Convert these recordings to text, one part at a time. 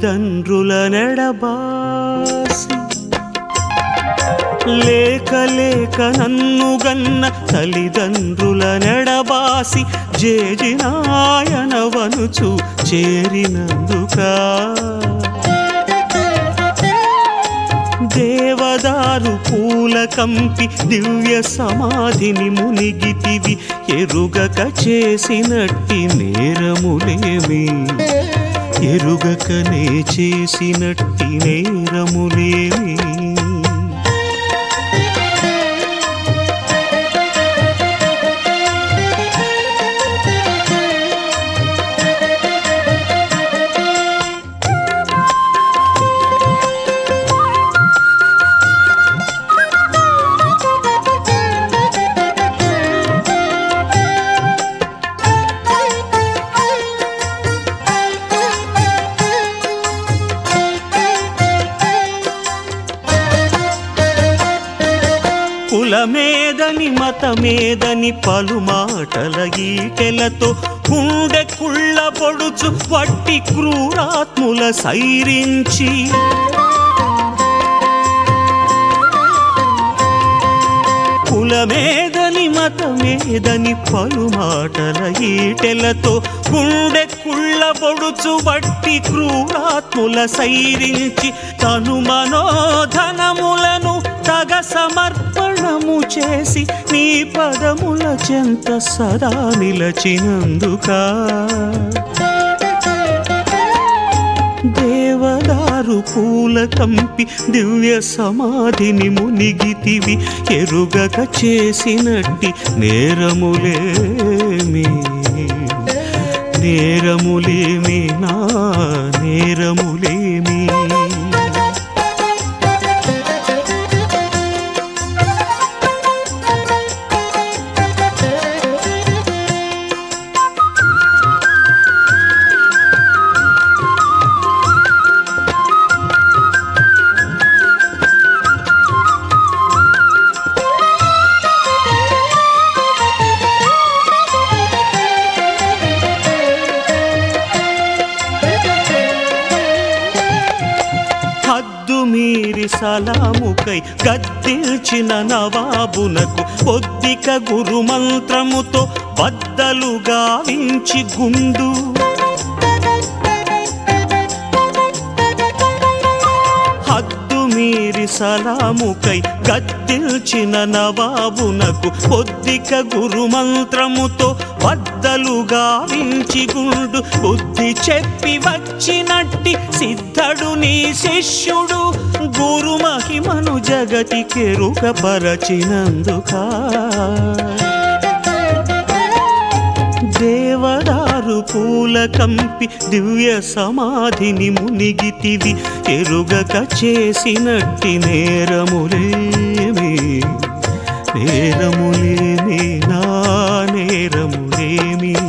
తల్లిదండ్రుల నెడబాసి లేక లేక నన్ను గన్న తల్లిదండ్రుల నెడబాసి జేజినాయనవనుచు చేరినందుకా దేవదారు పూల కంపి దివ్య సమాధిని మునిగితివి ఎరుగక చేసినట్టి నేరములేమి ఎరుగకనే చేసినట్టి నేరములేమి కులమేదని మతమేదని పలుమాటల ఈటెలతో గుండె కుళ్ళ పొడుచు వట్టి క్రూరాత్ముల సైరించి కులమేదని మతమేదని పలుమాటల ఈటెలతో గుండె కుళ్ళ పొడుచు వట్టి క్రూరాత్ముల సైరించి తను మనోధనములను తగ సమర్పణము చేసి నీ పదముల చెంత సదా నిలచినందుకా దేవదారు పూల కంపి దివ్య సమాధిని మునిగితివి ఎరుగక చేసినట్టి నేరములేమి నేరములేమి నా నేరములేమి హద్దు మీరి సలాముకై గద్దిల్చిన నవాబునకు పొద్దిక గురు మంత్రముతో బద్దలు గావించి గుండు హద్దు మీరి సలాముకై గద్దిల్చిన నవాబునకు పొద్దిక గురు మంత్రముతో బద్దలు గావించి గుండు బుద్ధి చెప్పి వచ్చినట్టి సిద్ధడు నీ శిష్యుడు గురు మహిమను జగతికెరుకపరచినందుకా దేవదారు పూల కంపి దివ్య సమాధిని మునిగితివి ఎరుగక చేసినట్టి నేరములేమి నేరములేమి నా నేరములేమి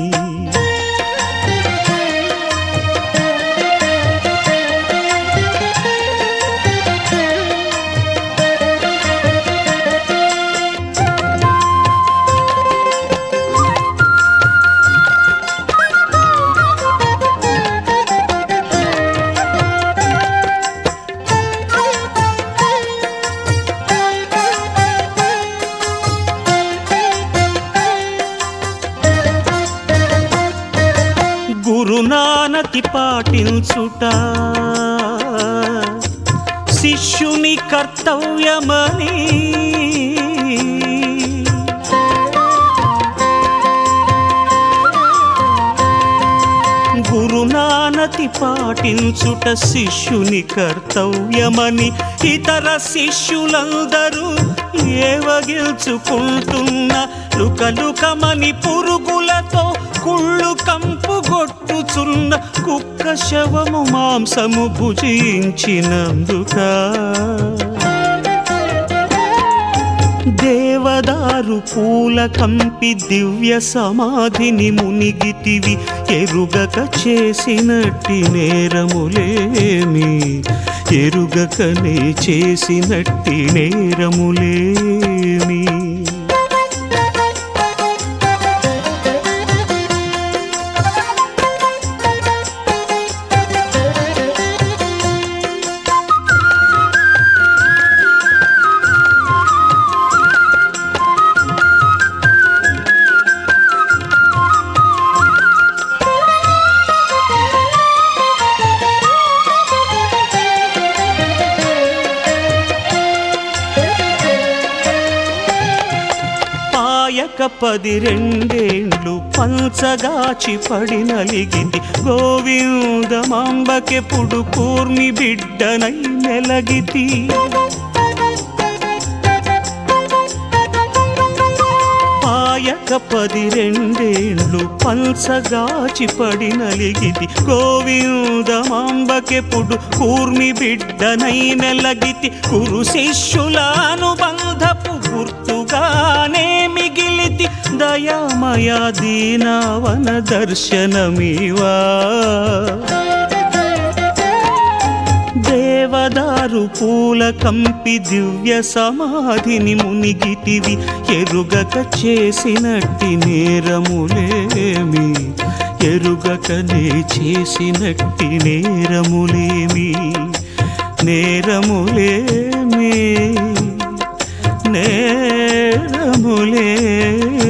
గురునానకి పాటించుట శిష్యుని కర్తవ్యమని గురునానతి పాటించుట శిష్యుని కర్తవ్యమని ఇతర శిష్యులందరూ ఏవగిల్చుకుంటున్న లుకలుకమని పురుగులతో కుళ్ళు కంపు గొట్టుచున్న కుక్క శవము మాంసము భుజించినందుకా దేవదారు పూల కంపి దివ్య సమాధిని మునిగితివి ఎరుగక చేసినట్టి నేరములేమి ఎరుగకనే చేసినట్టి నేరములేమి పది రెండేండ్లు పంచగాచి పడి నలిగింది గోవిందమాంబకెప్పుడు కూర్మి బిడ్డనై మెలగితి పాయక పది రెండేండ్లు పంచగాచి పడి నలిగితి గోవిందమాంబకెప్పుడు కూర్మి బిడ్డనై మెలగితి కురు శిష్యుల అనుబంధపు గుర్తుగానే మిగిలితి దయామయ దీనవన దర్శనమీవా దేవదారు పూల కంపి దివ్య సమాధిని మునిగితివి ఎరుగక చేసినట్టి నేరములేమి ఎరుగకనే చేసినట్టి నేరములేమి నేరములేమి నేరములేమి